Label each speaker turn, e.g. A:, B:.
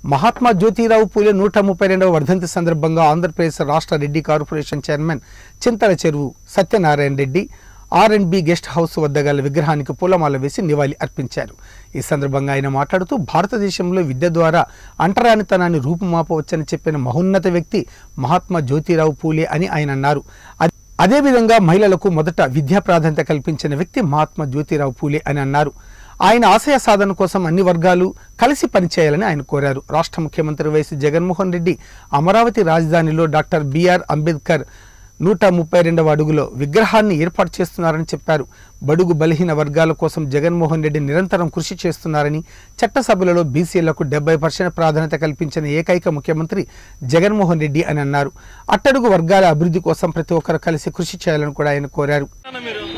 A: మహాత్మా జ్యోతిరావు పూలే నూట ముప్పై రెండవ వర్ధంతి సందర్భంగా ఆంధ్రప్రదేశ్ రాష్ట్ర Reddy corporation chairman Chintala Cheruvu Satyanarayana Reddy R and B guest house వద్ద గల విగ్రహానికి పూలమాల వేసి నివాళి అర్పించారు ఈ సందర్భంగా ఆయన మాట్లాడుతూ భారతదేశంలో విద్య ద్వారా అంటరానితనాన్ని రూపుమాపవచ్చని చెప్పిన మహోన్నత వ్యక్తి మహాత్మా జ్యోతిరావు పూలే అని ఆయన అన్నారు అద్- అదేవిధంగా మహిళలకు మొదట విద్యా ప్రాధాన్యత కల్పించిన వ్యక్తి మహాత్మా జ్యోతిరావు పూలే అని అన్నారు ఆయన ఆశయ సాధన కోసం అన్ని వర్గాలు కలిసి పనిచేయాలని ఆయన కోరారు రాష్ట్ర ముఖ్యమంత్రి వైఎస్ జగన్మోహన్ రెడ్డి అమరావతి రాజధానిలో డాక్టర్ బిఆర్ అంబేద్కర్ నూట ముప్పై రెండవ అడుగులో విగ్రహాన్ని ఏర్పాటు చేస్తున్నారని చెప్పారు బడుగు బలహీన వర్గాల కోసం జగన్మోహన్ రెడ్డి నిరంతరం కృషి చేస్తున్నారని చట్టసభలలో బీసీలకు డెబ్బై పర్సెంట్ ప్రాధాన్యత కల్పించిన ఏకైక ముఖ్యమంత్రి జగన్మోహన్ రెడ్డి అని అన్నారు అట్టడుగు వర్గాల అభివృద్ధి కోసం ప్రతి ఒక్కరు కలిసి కృషి చేయాలని కూడా ఆయన కోరారు
B: అన్న మీరు